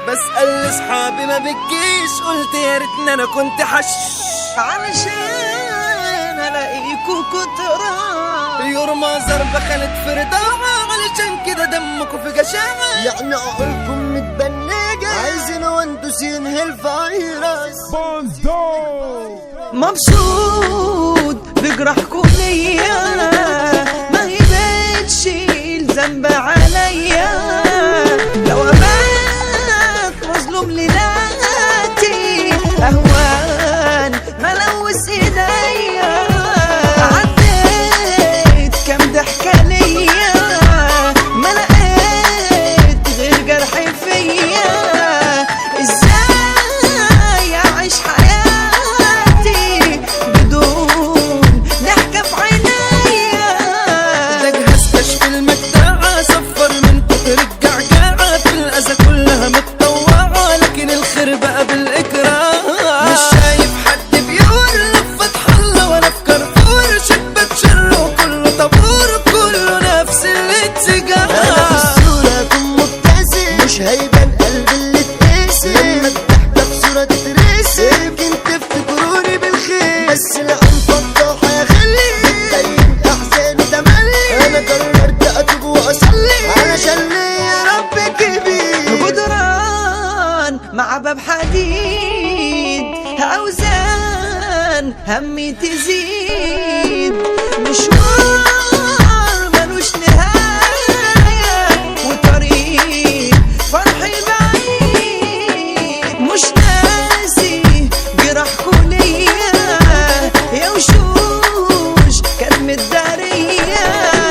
بسأل اصحابي ما بتجيش قلت يا ريتني انا كنت حش علشان الاقيكوا كترة يرمى ضربة خالد في رضاعة علشان كده دمكوا في جشاعة يعني عقولكم متبنجة عايزين وانتوسين الفيروس مبسوط بجرحكوا ليا ما هي بتشيل ذنب عليا لو ابات مظلوم ليلاتي اهوان ملوث ايديا عديت كام ضحكه ليا ما لقيت غير جرح فيا ازاي اعيش حياتي بدون ضحكه في عينيا ده جهاز كشف المجدعة صفر من كتر الجعجعة في الأذى كلها متطوعة لكن الخير بقى بالإكراه مش شايف حد بيقول لف فتح الله ولا في كارفور شبة شر وكله طابور كله نفس انا في الاتجاه الصورة اكون مبتسم مش هيبان قلبي اللي اتقسم لما الضحكة في صورة تترسم يمكن تفتكروني بالخير بس لا مفضحة يا خلي بتبين احزاني تملي انا قررت اتوب واصلي علشان ليا رب كبير جدران مع باب حديد اوزان همي تزيد مشوار ملوش نهاية وطريق فرحي بعيد مش ناسي جرحكوا ليا يا وشوش كانت متدارية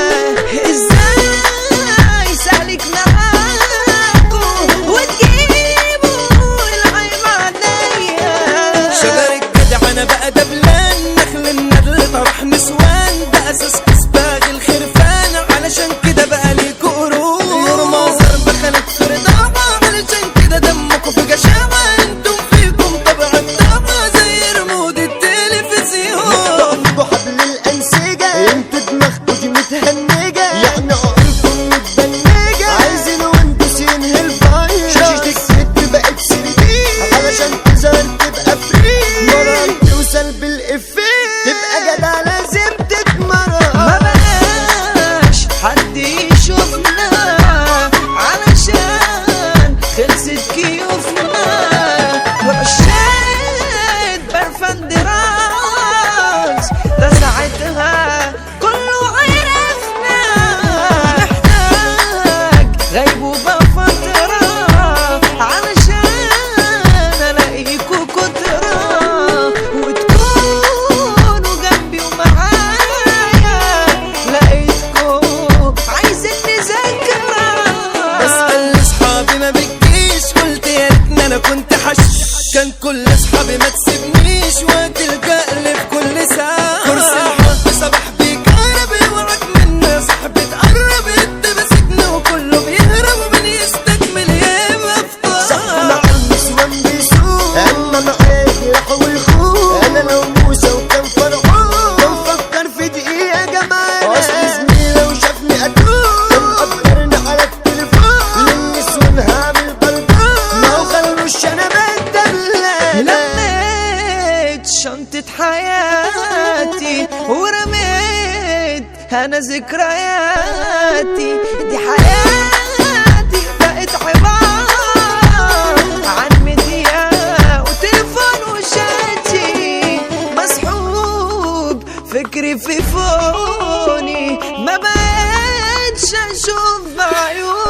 ازاي سالك معاكوا وتجيبوا العيب عليا شجر الجدع انا بقى دبلان نخل الندل طرح نسوان ده اساس كسباغ الخرفان علشان كده بقى ليكوا قرون يرمى ضرب خالد في رضاعة علشان كده دمكوا في جشاعة انتم فيكم طبع الطاعة زي رمود التلفزيون بحبل الأنسجة انتوا دماغكوا دي متهنجة يعني عقولكم متبنجة عايزين وانتوسين الفيروس شاشة الست بقت سردين علشان تظهر تبقى فري مرة توصل بالإفيه تبقى جدع لازم ما تتمرن بقاش حد يشوفنا علشان خلصت كيوفنا وعشان برفان دراس ده ساعتها كله عرفنا محتاج غيبوبة فترة علشان الاقيكوا كترة وتكونوا جنبي ومعايا لقيتكوا عايزين نذاكرة بسأل اصحابي ما بتجيش قلت يا ريتني انا كنت حش كان كل اصحابي ما تسيبنيش وتلجأ لي في كل ساعة كرسي الحب صباح بيك عربي وراك مني صاحبي تقرب انت ماسكني وكله بيهرب ومن يستكمل يبقى مع في النسوان بيسوق اما معايا راح ويخوف انا لو موسى وكان فرعون كان فكر في دقيقة جمال اصل زميلي لو شافني اتوب كان قدرني على التليفون للنسوان هعمل بلطون ما هو خلوش انا بدل لميت شنطة حياتي ورميت أنا ذكرياتي دي حياتي بقت عبارة عن ميديا وتليفون وشاتي مسحوب فكري في فوني ما بقتش أشوف بعيوني